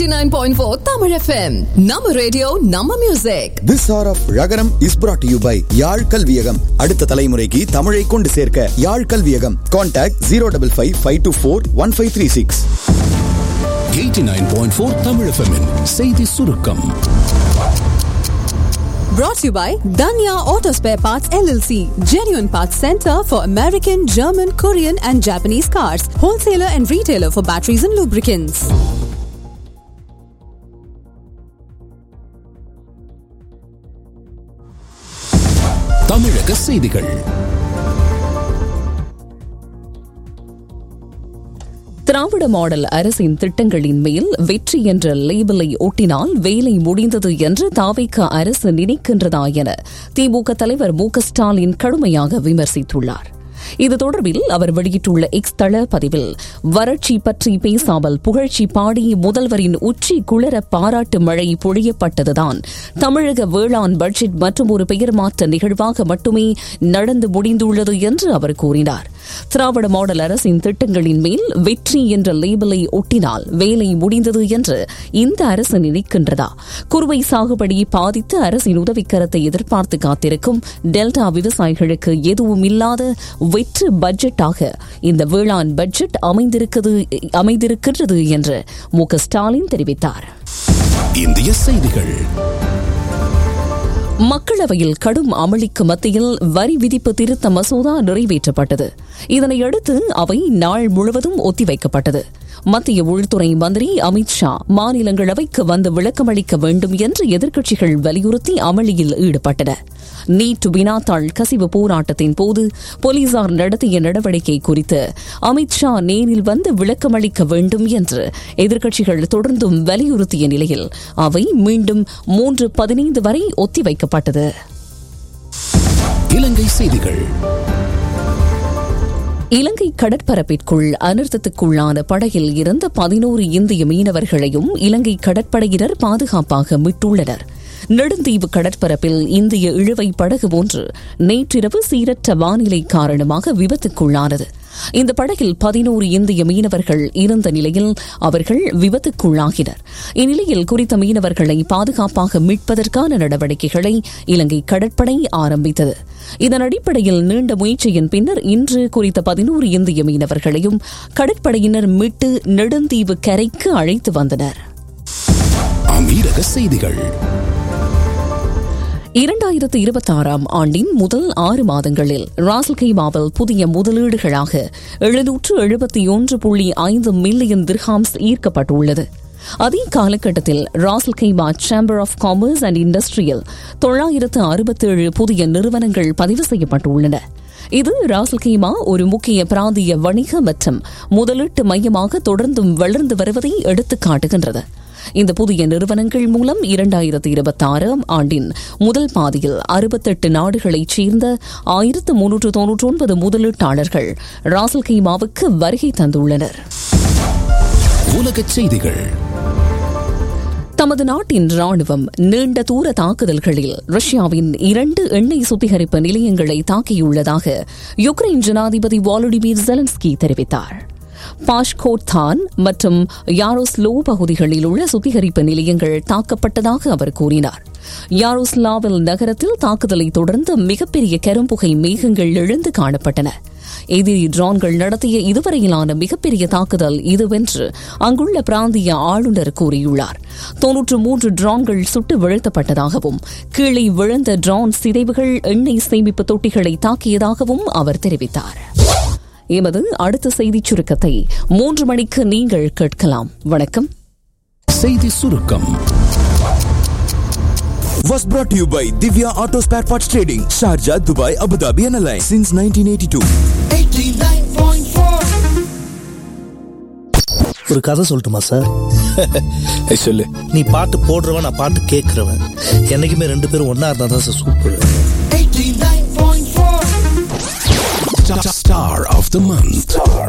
89.4 Tamil FM. நம்ம radio நம்ம music this hour of ரகரம் is brought to you by Yazh Kalviyagam அடுத்த தலைமுறைக்கு தமிழை கொண்டு சேர்க்க Yazh Kalviyagam contact zero double five five two four one five three six 89.4 Tamil FM -இன் செய்தி சுருக்கம் brought to you by Danya Auto Spare Parts LLC. Genuine Parts Center for American, German, Korean and Japanese cars. Wholesaler and retailer for batteries and lubricants. தமிழக செய்திகள் திராவிட model அரசின் திட்டங்களின் மேல் வெற்றி என்ற லேபிளை ஒட்டினால் வேலை முடிந்தது என்று தாவைக்க அரசு நினைக்கின்றதா என திமுக தலைவர் மு க ஸ்டாலின் கடுமையாக விமர்சித்துள்ளார் இது தொடர்பில் அவர் வெளியிட்டுள்ள எக்ஸ் தள பதிவில் வறட்சி பற்றி பேசாமல் புகழ்ச்சி பாடி முதல்வரின் உச்சி குளிர பாராட்டு மழை பொழியப்பட்டதுதான் தமிழக வேளாண் பட்ஜெட் மற்றும் ஒரு பெயர் மாற்ற நிகழ்வாக மட்டுமே நடந்து முடிந்துள்ளது என்று அவர் கூறினார் திராவிட மாடல் அரசின் திட்டங்களின் மேல் வெற்றி என்ற லேபிளை ஒட்டினால் வேலை முடிந்தது என்று இந்த அரசு நினைக்கின்றதா குறுவை சாகுபடி பாதித்து அரசின் உதவிக்கரத்தை எதிர்பார்த்து காத்திருக்கும் டெல்டா விவசாயிகளுக்கு எதுவும் இல்லாத வெற்று பட்ஜெட்டாக இந்த வேளாண் பட்ஜெட் அமைந்திருக்கிறது அமைந்திருக்கின்றது என்று மு க ஸ்டாலின் தெரிவித்தார் இந்திய செய்திகள் மக்களவையில் கடும் அமளிக்கு மத்தியில் வரி விதிப்பு திருத்த மசோதா நிறைவேற்றப்பட்டது இதனையடுத்து அவை நாள் முழுவதும் ஒத்திவைக்கப்பட்டது மத்திய உள்துறை மந்திரி அமித் ஷா மாநிலங்களவைக்கு வந்து விளக்கமளிக்க வேண்டும் என்று எதிர்க்கட்சிகள் வலியுறுத்தி அமளியில் ஈடுபட்டன நீட் வினாத்தாள் கசிவு போராட்டத்தின் போது போலீசார் நடத்திய நடவடிக்கை குறித்து அமித் ஷா நேரில் வந்து விளக்கமளிக்க வேண்டும் என்று எதிர்க்கட்சிகள் தொடர்ந்தும் வலியுறுத்திய நிலையில் அவை மீண்டும் மூன்று பதினைந்து வரை ஒத்திவைக்கப்பட்டது இலங்கை செய்திகள் இலங்கை கடற்பரப்பிற்குள் அனர்த்தத்துக்குள்ளான படகில் இருந்த பதினோரு இந்திய மீனவர்களையும் இலங்கை கடற்படையினர் பாதுகாப்பாக மீட்டுள்ளனர் நெடுந்தீவு கடற்பரப்பில் இந்திய இழுவை படகு ஒன்று நேற்றிரவு சீரற்ற வானிலை காரணமாக விபத்துக்குள்ளானது இந்த படகில் பதினோரு இந்திய மீனவர்கள் இருந்த நிலையில் அவர்கள் விபத்துக்குள்ளாகினர் இந்நிலையில் குறித்த மீனவர்களை பாதுகாப்பாக மீட்பதற்கான நடவடிக்கைகளை இலங்கை கடற்படை ஆரம்பித்தது இதன் அடிப்படையில் நீண்ட முயற்சியின் பின்னர் இன்று குறித்த பதினோரு இந்திய மீனவர்களையும் கடற்படையினர் மீட்டு நெடுந்தீவு கரைக்கு அழைத்து வந்தனர் அமீரக செய்திகள் இரண்டாயிரத்து இருபத்தாறாம் ஆண்டின் முதல் ஆறு மாதங்களில் ராசல்கைமாவில் புதிய முதலீடுகளாக எழுநூற்று எழுபத்தி ஒன்று புள்ளி ஐந்து மில்லியன் திர்ஹாம்ஸ் ஈர்க்கப்பட்டுள்ளது அதே காலகட்டத்தில் Ras Al Khaimah chamber of commerce and industrial தொள்ளாயிரத்து அறுபத்தேழு புதிய நிறுவனங்கள் பதிவு செய்யப்பட்டுள்ளன இது ராசல்கைமா ஒரு முக்கிய பிராந்திய வணிக மற்றும் முதலீட்டு மையமாக தொடர்ந்தும் வளர்ந்து வருவதை எடுத்துக் காட்டுகின்றது இந்த புதிய நிறுவனங்கள் மூலம் இரண்டாயிரத்தி இருபத்தி ஆறாம் ஆண்டின் முதல் பாதியில் அறுபத்தெட்டு நாடுகளைச் சேர்ந்த ஆயிரத்து முன்னூற்று தொன்னூற்றி ஒன்பது முதலீட்டாளர்கள் ராசல்கைமாவுக்கு வருகை தந்துள்ளனர் உலகச் செய்திகள் தமது நாட்டின் ராணுவம் நீண்ட தூர தாக்குதல்களில் ரஷ்யாவின் இரண்டு எண்ணெய் சுத்திகரிப்பு நிலையங்களை தாக்கியுள்ளதாக யுக்ரைன் ஜனாதிபதி வாலடிமிர் ஜெலன்ஸ்கி தெரிவித்தார் பாஷ்கோட்தான் மற்றும் யாரோஸ்லோ பகுதிகளில் உள்ள சுத்திகரிப்பு நிலையங்கள் தாக்கப்பட்டதாக அவர் கூறினார் யாரோஸ்லாவில் நகரத்தில் தாக்குதலை தொடர்ந்து மிகப்பெரிய கரும்புகை மேகங்கள் எழுந்து காணப்பட்டன எதிரி ட்ரோன்கள் நடத்திய இதுவரையிலான மிகப்பெரிய தாக்குதல் இதுவென்று அங்குள்ள பிராந்திய ஆளுநர் கூறியுள்ளார் தொன்னூற்று மூன்று ட்ரோன்கள் சுட்டு வீழ்த்தப்பட்டதாகவும் கீழே விழுந்த ட்ரோன் சிதைவுகள் எண்ணெய் சேமிப்பு தொட்டிகளை தாக்கியதாகவும் அவர் தெரிவித்தார் எமது அடுத்த செய்திச் சுருக்கத்தை மூன்று மணிக்கு நீங்கள் கேட்கலாம் வணக்கம் செய்தி சுருக்கம் was brought to you by Divya Auto Spare Parts Trading, Sharjah, Dubai, Abu Dhabi and Alliance since 1982. ஒரு கதை சொல்லட்டுமா சார் சொல்லு நீ பாட்டு போடுறவன் நான் பாட்டு கேட்கறவன் என்னைக்குமே ரெண்டு பேரும் ஒன்னா இருந்தா தான் sir super Star of the month